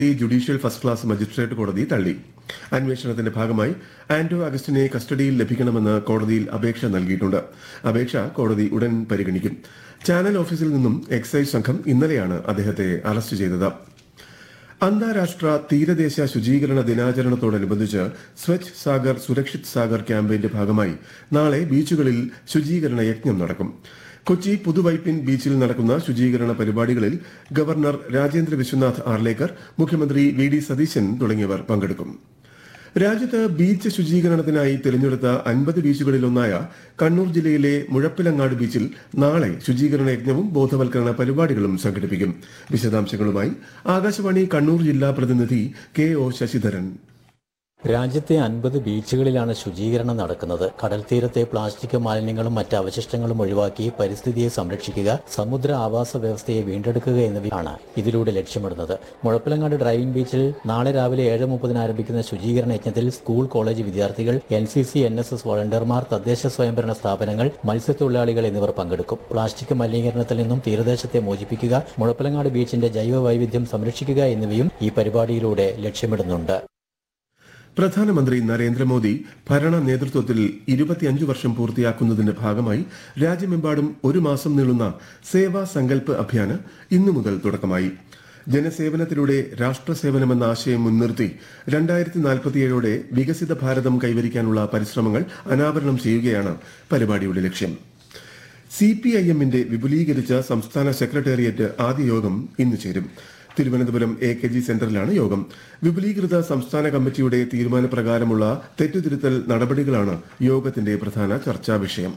ഈ judicial first class magistrate കോടതി തള്ളി അന്വേഷണത്തിന്റെ ഭാഗമായി ആന്റോ അഗസ്റ്റിനെ കസ്റ്റഡിയിൽ ലഭിക്കണമെന്ന് കോടതിയിൽ അപേക്ഷ നൽകിയിട്ടുണ്ട് അപേക്ഷ കോടതി ഉടൻ പരിഗണിക്കും ചാനൽ ഓഫീസിൽ നിന്നും എക്സൈസ് സംഘം ഇന്നലെയാണ് അദ്ദേഹത്തെ അറസ്റ്റ് ചെയ്തത് അന്താരാഷ്ട്ര തീരദേശ ശുചീകരണ ദിനാചരണത്തോടനുബന്ധിച്ച് സ്വച്ഛ് സാഗർ സുരക്ഷിത് സാഗർ ക്യാമ്പയിന്റെ ഭാഗമായി നാളെ ബീച്ചുകളിൽ ശുചീകരണ യജ്ഞം നടക്കും കൊച്ചി പുതുവൈപ്പിൻ ബീച്ചിൽ നടക്കുന്ന ശുചീകരണ പരിപാടികളിൽ ഗവർണർ രാജേന്ദ്ര വിശ്വനാഥ് ആർലേക്കർ മുഖ്യമന്ത്രി വി ഡി സതീശൻ തുടങ്ങിയവർ പങ്കെടുക്കും രാജ്യത്ത് ബീച്ച് ശുചീകരണത്തിനായി തിരഞ്ഞെടുത്ത അൻപത് ബീച്ചുകളിലൊന്നായ കണ്ണൂർ ജില്ലയിലെ മുഴപ്പിലങ്ങാട് ബീച്ചിൽ നാളെ ശുചീകരണ യജ്ഞവും ബോധവൽക്കരണ പരിപാടികളും സംഘടിപ്പിക്കും വിശദാംശങ്ങളുമായി ആകാശവാണി കണ്ണൂർ ജില്ലാ പ്രതിനിധി കെ ഒ ശശിധരൻ രാജ്യത്തെ അൻപത് ബീച്ചുകളിലാണ് ശുചീകരണം നടക്കുന്നത് കടൽ തീരത്തെ പ്ലാസ്റ്റിക് മാലിന്യങ്ങളും മറ്റ് അവശിഷ്ടങ്ങളും ഒഴിവാക്കി പരിസ്ഥിതിയെ സംരക്ഷിക്കുക സമുദ്ര ആവാസ വ്യവസ്ഥയെ വീണ്ടെടുക്കുക എന്നിവയാണ് ഇതിലൂടെ ലക്ഷ്യമിടുന്നത് മുഴപ്പിലങ്ങാട് ഡ്രൈവിംഗ് ബീച്ചിൽ നാളെ രാവിലെ ഏഴ് മുപ്പതിന് ആരംഭിക്കുന്ന ശുചീകരണ യജ്ഞത്തിൽ സ്കൂൾ കോളേജ് വിദ്യാർത്ഥികൾ N C C N S S വോളണ്ടിയർമാർ തദ്ദേശ സ്വയംഭരണ സ്ഥാപനങ്ങൾ മത്സ്യത്തൊഴിലാളികൾ എന്നിവർ പങ്കെടുക്കും പ്ലാസ്റ്റിക് മലിനീകരണത്തിൽ നിന്നും തീരദേശത്തെ മോചിപ്പിക്കുക മുഴപ്പിലങ്ങാട് ബീച്ചിന്റെ ജൈവ വൈവിധ്യം സംരക്ഷിക്കുക എന്നിവയും ഈ പരിപാടിയിലൂടെ ലക്ഷ്യമിടുന്നുണ്ട് പ്രധാനമന്ത്രി നരേന്ദ്രമോദി ഭരണ നേതൃത്വത്തിൽ ഇരുപത്തിയഞ്ച് വർഷം പൂർത്തിയാക്കുന്നതിന്റെ ഭാഗമായി രാജ്യമെമ്പാടും ഒരു മാസം നീളുന്ന സേവാ സങ്കല്പ് അഭിയാന് ഇന്നു മുതൽ തുടക്കമായി ജനസേവനത്തിലൂടെ രാഷ്ട്രസേവനമെന്ന ആശയം മുൻനിർത്തി രണ്ടായിരത്തി നാൽപ്പത്തിയേഴോടെ വികസിത ഭാരതം കൈവരിക്കാനുള്ള പരിശ്രമങ്ങൾ അനാവരണം ചെയ്യുകയാണ് പരിപാടിയുടെ ലക്ഷ്യം സി പി ഐ എമ്മിന്റെ വിപുലീകരിച്ച സംസ്ഥാന സെക്രട്ടേറിയറ്റ് ആദ്യ യോഗം ഇന്ന് ചേരും തിരുവനന്തപുരം എ കെ ജി സെന്ററിലാണ് യോഗം വിപുലീകൃത സംസ്ഥാന കമ്മിറ്റിയുടെ തീരുമാനപ്രകാരമുള്ള തെറ്റുതിരുത്തൽ നടപടികളാണ് യോഗത്തിന്റെ പ്രധാന ചർച്ചാ വിഷയം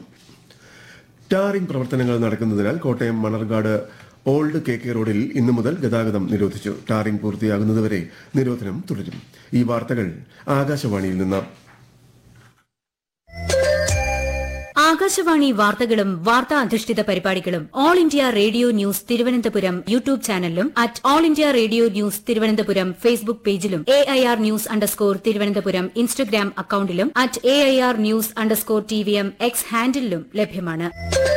ടാറിംഗ് പ്രവർത്തനങ്ങൾ നടക്കുന്നതിനാൽ Kottayam Manarcad old K K റോഡിൽ ഇന്നു മുതൽ ഗതാഗതം നിരോധിച്ചു ടാറിംഗ് പൂർത്തിയാകുന്നതുവരെ നിരോധനം തുടരും ഈ വാർത്തകൾ ആകാശവാണിയിൽ നിന്ന് ആകാശവാണി വാർത്തകളും വാർത്താ അധിഷ്ഠിത പരിപാടികളും All India Radio news Thiruvananthapuram YouTube ചാനലിലും at All India Radio news Thiruvananthapuram Facebook പേജിലും A I R news underscore Thiruvananthapuram Instagram അക്കൌണ്ടിലും at A I R news underscore T V M X ഹാൻഡിലും ലഭ്യമാണ്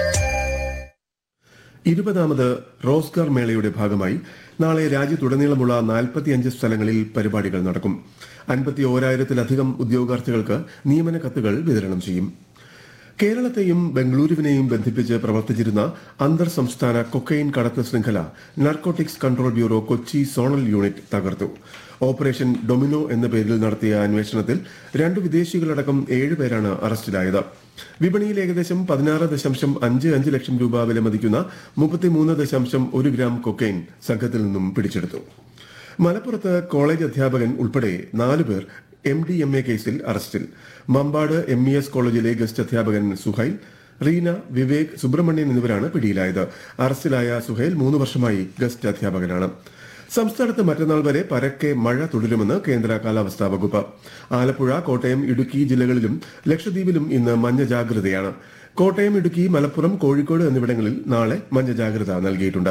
ഇരുപതാമത് റോസ്ഗാർ മേളയുടെ ഭാഗമായി നാളെ രാജ്യത്തുടനീളമുള്ള നാൽപ്പത്തിയഞ്ച് സ്ഥലങ്ങളിൽ പരിപാടികൾ നടക്കും അൻപത്തി ഓരായിരത്തിലധികം ഉദ്യോഗാർത്ഥികൾക്ക് നിയമന കത്തുകൾ വിതരണം ചെയ്യും കേരളത്തെയും ബംഗളൂരുവിനെയും ബന്ധിപ്പിച്ച് പ്രവർത്തിച്ചിരുന്ന അന്തർ സംസ്ഥാന കൊക്കൈൻ കടത്ത് ശൃംഖല narcotics control bureau Kochi zonal unit തകർത്തു ഓപ്പറേഷൻ ഡൊമിനോ എന്ന പേരിൽ നടത്തിയ അന്വേഷണത്തിൽ രണ്ട് വിദേശികളടക്കം ഏഴുപേരാണ് അറസ്റ്റിലായത് വിപണിയിൽ ഏകദേശം പതിനാറ് ദശാംശം അഞ്ച് അഞ്ച് ലക്ഷം രൂപ വിലമതിക്കുന്ന മുപ്പത്തിമൂന്ന് ദശാംശം ഒരു ഗ്രാം കൊക്കൈൻ സംഘത്തിൽ നിന്നും പിടിച്ചെടുത്തു മലപ്പുറത്ത് കോളേജ് അധ്യാപകൻ ഉൾപ്പെടെ നാലുപേർ എം ഡി എം എ കേസിൽ അറസ്റ്റിൽ മമ്പാട് എം ഇ എസ് കോളേജിലെ ഗസ്റ്റ് അധ്യാപകൻ സുഹൈൽ റീന വിവേക് സുബ്രഹ്മണ്യൻ എന്നിവരാണ് പിടിയിലായത് അറസ്റ്റിലായ സുഹൈൽ മൂന്ന് വർഷമായി ഗസ്റ്റ് അധ്യാപകനാണ് സംസ്ഥാനത്ത് മറ്റന്നാൾ വരെ പരക്കെ മഴ തുടരുമെന്ന് കേന്ദ്ര കാലാവസ്ഥാ വകുപ്പ് ആലപ്പുഴ കോട്ടയം ഇടുക്കി ജില്ലകളിലും ലക്ഷദ്വീപിലും ഇന്ന് മഞ്ഞ ജാഗ്രതയാണ് കോട്ടയം ഇടുക്കി മലപ്പുറം കോഴിക്കോട് എന്നിവിടങ്ങളിൽ നാളെ മഞ്ഞ ജാഗ്രത നൽകിയിട്ടുണ്ട്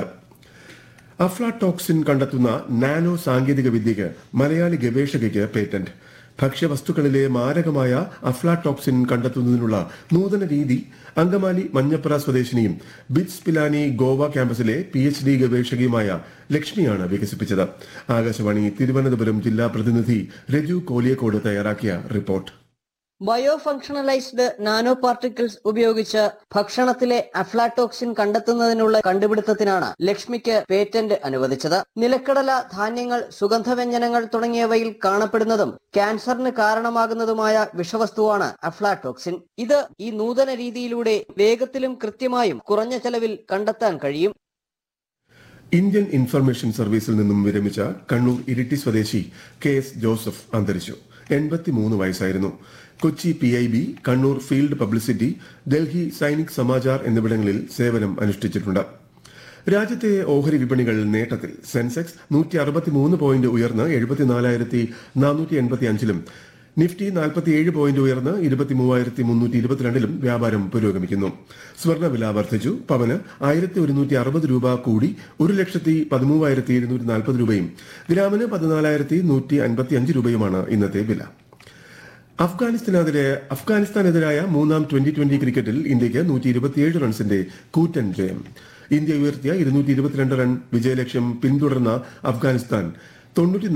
അഫ്ലാടോക്സിൻ കണ്ടെത്തുന്ന നാനോ സാങ്കേതിക വിദ്യയ്ക്ക് മലയാളി ഗവേഷകയ്ക്ക് പേറ്റന്റ് ഭക്ഷ്യവസ്തുക്കളിലെ മാരകമായ അഫ്ലാടോക്സിൻ കണ്ടെത്തുന്നതിനുള്ള നൂതന രീതി അങ്കമാലി മഞ്ഞപ്ര സ്വദേശിനിയും ബിറ്റ്സ് പിലാനി ഗോവ ക്യാമ്പസിലെ പി എച്ച് ഡി ഗവേഷകയുമായ ലക്ഷ്മിയാണ് വികസിപ്പിച്ചത് ആകാശവാണി തിരുവനന്തപുരം ജില്ലാ പ്രതിനിധി രജു കോലിയക്കോട് തയ്യാറാക്കിയ report bio functionalized nano particles ഉപയോഗിച്ച് ഭക്ഷണത്തിലെ അഫ്ലാടോക്സിൻ കണ്ടെത്തുന്നതിനുള്ള കണ്ടുപിടുത്തത്തിനാണ് ലക്ഷ്മിക്ക് പേറ്റന്റ് അനുവദിച്ചത് നിലക്കടല ധാന്യങ്ങൾ സുഗന്ധവ്യഞ്ജനങ്ങൾ തുടങ്ങിയവയിൽ കാണപ്പെടുന്നതും ക്യാൻസറിന് കാരണമാകുന്നതുമായ വിഷവസ്തുവാണ് അഫ്ലാടോക്സിൻ ഇത് ഈ നൂതന രീതിയിലൂടെ വേഗത്തിലും കൃത്യമായും കുറഞ്ഞ ചെലവിൽ കണ്ടെത്താൻ കഴിയും ഇന്ത്യൻ ഇൻഫർമേഷൻ സർവീസിൽ നിന്നും വിരമിച്ച കണ്ണൂർ ഇരിട്ടി സ്വദേശി കെ എസ് ജോസഫ് അന്തരിച്ചു എൺപത്തിമൂന്ന് വയസ്സായിരുന്നു Kochi P I B Kannur field publicity Delhi Sainik Samachar എന്നിവിടങ്ങളിൽ സേവനം അനുഷ്ഠിച്ചിട്ടുണ്ട് രാജ്യത്തെ ഓഹരി വിപണികൾ നേട്ടത്തിൽ സെൻസെക്സ് നൂറ്റി അറുപത്തിമൂന്ന് പോയിന്റ് ഉയർന്ന് എഴുപത്തിനാലായിരത്തി നാനൂറ്റി എൺപത്തി അഞ്ചിലും നിഫ്റ്റി നാൽപ്പത്തിയേഴ് പോയിന്റ് ഉയർന്ന് ഇരുപത്തിമൂവായിരത്തി മുന്നൂറ്റി ഇരുപത്തിരണ്ടിലും വ്യാപാരം പുരോഗമിക്കുന്നു സ്വർണ്ണവില വർദ്ധിച്ചു പവന് ആയിരത്തി ഒരുന്നൂറ്റി അറുപത് രൂപ കൂടി ഒരു ലക്ഷത്തി പതിമൂവായിരത്തി ഇരുന്നൂറ്റി നാൽപ്പത് രൂപയും ഗ്രാമിന് പതിനാലായിരത്തി നൂറ്റി അൻപത്തി അഞ്ച് രൂപയുമാണ് ഇന്നത്തെ വില അഫ്ഗാനിസ്ഥാനെതിരെ അഫ്ഗാനിസ്ഥാനെതിരായ മൂന്നാം ട്വന്റി ട്വന്റി ക്രിക്കറ്റിൽ ഇന്ത്യയ്ക്ക് നൂറ്റി ഇരുപത്തിയേഴ് റൺസിന്റെ കൂറ്റൻ ജയം ഇന്ത്യ ഉയർത്തിയ ഇരുന്നൂറ്റി ഇരുപത്തിരണ്ട് റൺ വിജയലക്ഷ്യം പിന്തുടർന്ന അഫ്ഗാനിസ്ഥാൻ തൊണ്ണൂറ്റി